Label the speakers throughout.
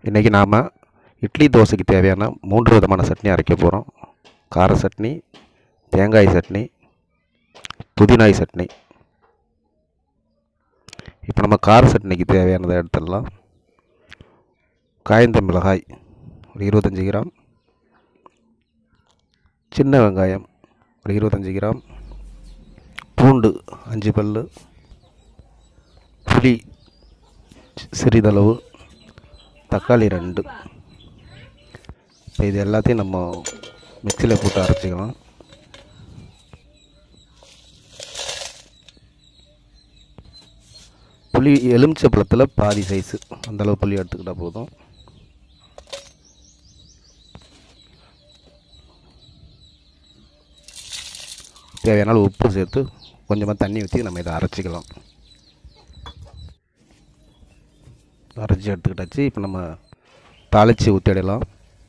Speaker 1: இன்றைக்கி நாம் இட்லி தோசைக்கு தேவையான மூன்று விதமான சட்னி அரைக்க போகிறோம் கார சட்னி தேங்காய் சட்னி புதினாய் சட்னி இப்போ நம்ம கார சட்னிக்கு தேவையானதை எடுத்துடலாம் காய்ந்த மிளகாய் ஒரு இருபத்தஞ்சி கிராம் சின்ன வெங்காயம் ஒரு இருபத்தஞ்சி கிராம் பூண்டு அஞ்சு பல் புளி சிறிதளவு தக்காளி ரெண்டு இப்போ இது எல்லாத்தையும் நம்ம மிக்சியில் போட்டு அரைச்சிக்கலாம் புளி எலுமிச்சை பழத்தில் பாதி சைஸு அந்தளவு புளி எடுத்துக்கிட்டால் போதும் தேவையான அளவு உப்பு சேர்த்து கொஞ்சமாக தண்ணி ஊற்றி நம்ம இதை அரைச்சிக்கலாம் அரைச்சி எடுத்துக்கிட்டாச்சு இப்போ நம்ம தாளித்து ஊற்றிடலாம்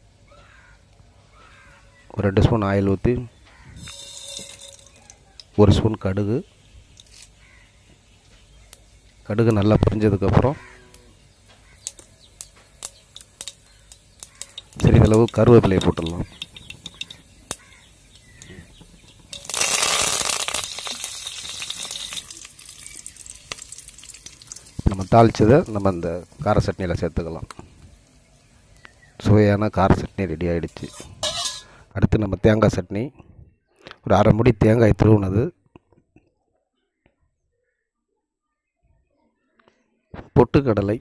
Speaker 1: ஒரு ரெண்டு ஸ்பூன் ஆயில் ஊற்றி ஒரு ஸ்பூன் கடுகு கடுகு நல்லா பொரிஞ்சதுக்கப்புறம் சிறிதளவு கருவேப்பிலையை போட்டுடலாம் நம்ம தாளித்ததை நம்ம அந்த கார சட்னியில் சேர்த்துக்கலாம் சுவையான கார சட்னி ரெடி ஆகிடுச்சு அடுத்து நம்ம தேங்காய் சட்னி ஒரு அரை முடி தேங்காய் துருவுனது பொட்டுக்கடலை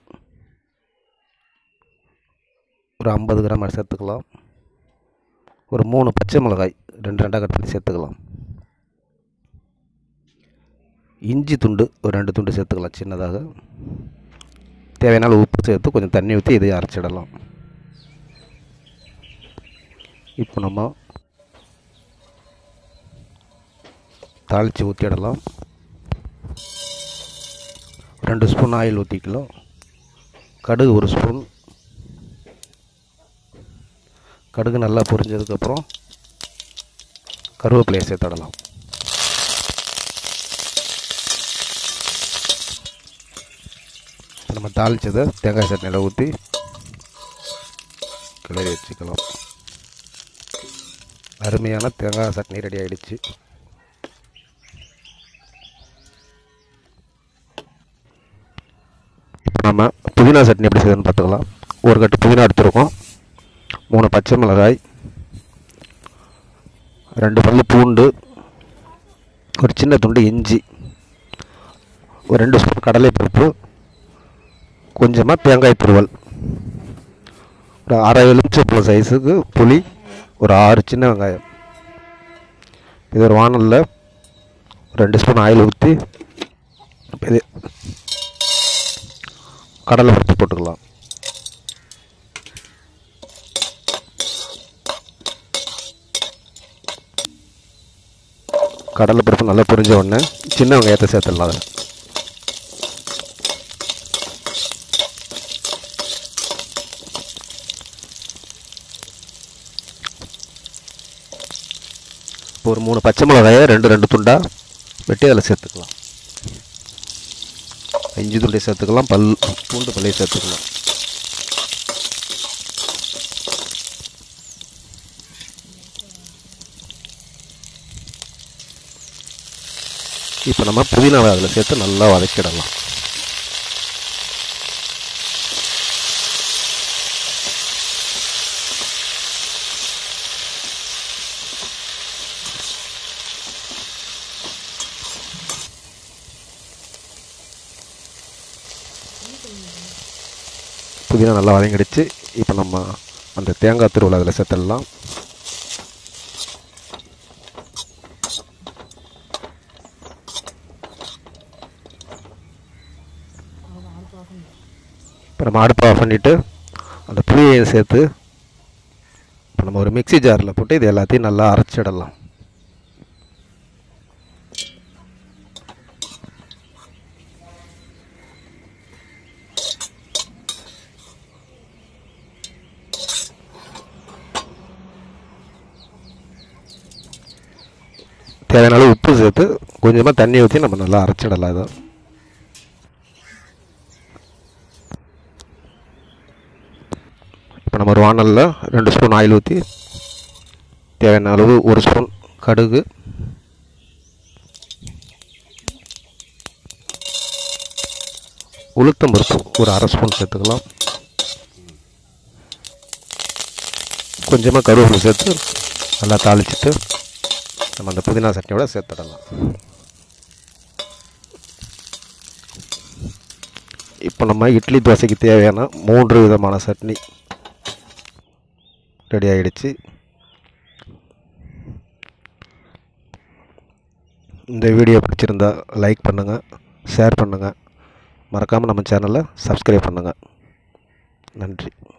Speaker 1: ஒரு ஐம்பது கிராம் அது சேர்த்துக்கலாம் ஒரு மூணு பச்சை மிளகாய் ரெண்டு ரெண்டாக கட் பண்ணி சேர்த்துக்கலாம் இஞ்சி துண்டு ஒரு ரெண்டு துண்டு சேர்த்துக்கலாம் சின்னதாக தேவையான அளவு உப்பு சேர்த்து கொஞ்சம் தண்ணி ஊற்றி இதையும் அரைச்சிடலாம் இப்போ நம்ம தாளித்து ஊற்றிடலாம் ரெண்டு ஸ்பூன் ஆயில் ஊற்றிக்கலாம் கடுகு ஒரு ஸ்பூன் கடுகு நல்லா பொரிஞ்சதுக்கப்புறம் கருவேப்பிலையை சேர்த்துடலாம் நம்ம தாளித்ததை தேங்காய் சட்னியில் ஊற்றி கிளறி வச்சுக்கலாம் அருமையான தேங்காய் சட்னி ரெடி ஆகிடுச்சு இப்போ நம்ம புதினா சட்னி எப்படி செய்யணும்னு பார்த்துக்கலாம் ஒரு கட்டு புதினா எடுத்துருக்கோம் மூணு பச்சை மிளகாய் ரெண்டு பல்லு பூண்டு ஒரு சின்ன துண்டு இஞ்சி ஒரு ரெண்டு ஸ்பூன் கடலைப்பருப்பு கொஞ்சமாக தேங்காய் துருவல் ஒரு அரை எலுமிச்சப்பழம் சைஸுக்கு புளி ஒரு ஆறு சின்ன வெங்காயம் இது ஒரு வானலில் ரெண்டு ஸ்பூன் ஆயில் ஊற்றி இது கடலை பருப்பு போட்டுக்கலாம் கடலை பருப்பு நல்லா புரிஞ்ச உடனே சின்ன வெங்காயத்தை சேர்த்துடலாம் அதில் ஒரு மூணு பச்சை மிளகாயை ரெண்டு ரெண்டு துண்டாக வெட்டி அதில் சேர்த்துக்கலாம் இஞ்சி துண்டை சேர்த்துக்கலாம் பல் பூண்டு பல்லையை சேர்த்துக்கலாம் இப்போ நம்ம புதினாவை அதில் சேர்த்து நல்லா வதக்கிடலாம் புதினா நல்லா வதங்கிடுச்சு இப்போ நம்ம அந்த தேங்காய் திருவிழா அதில் சேர்த்துடலாம் இப்போ நம்ம அடுப்பை ஆஃப் பண்ணிவிட்டு அந்த புளியை சேர்த்து இப்போ நம்ம ஒரு மிக்சி ஜாரில் போட்டு இது எல்லாத்தையும் நல்லா அரைச்சிடலாம் தேவையான அளவு உப்பு சேர்த்து கொஞ்சமாக தண்ணி ஊற்றி நம்ம நல்லா அரைச்சிடலாம் இதை நம்ம ஒரு வானலில் ரெண்டு ஸ்பூன் ஆயில் ஊற்றி தேவையான அளவு ஒரு ஸ்பூன் கடுகு உளுத்தம் பருப்பு ஒரு அரை ஸ்பூன் சேர்த்துக்கலாம் கொஞ்சமாக கருவேப்பிலை சேர்த்து நல்லா தாளிச்சிட்டு நம்ம அந்த புதினா சட்னியோட சேர்த்துடலாம் இப்போ நம்ம இட்லி தோசைக்கு தேவையான மூன்று விதமான சட்னி ரெடி ஆகிடுச்சு இந்த வீடியோ பிடிச்சிருந்தா லைக் பண்ணுங்கள் ஷேர் பண்ணுங்கள் மறக்காமல் நம்ம சேனலை சப்ஸ்கிரைப் பண்ணுங்கள் நன்றி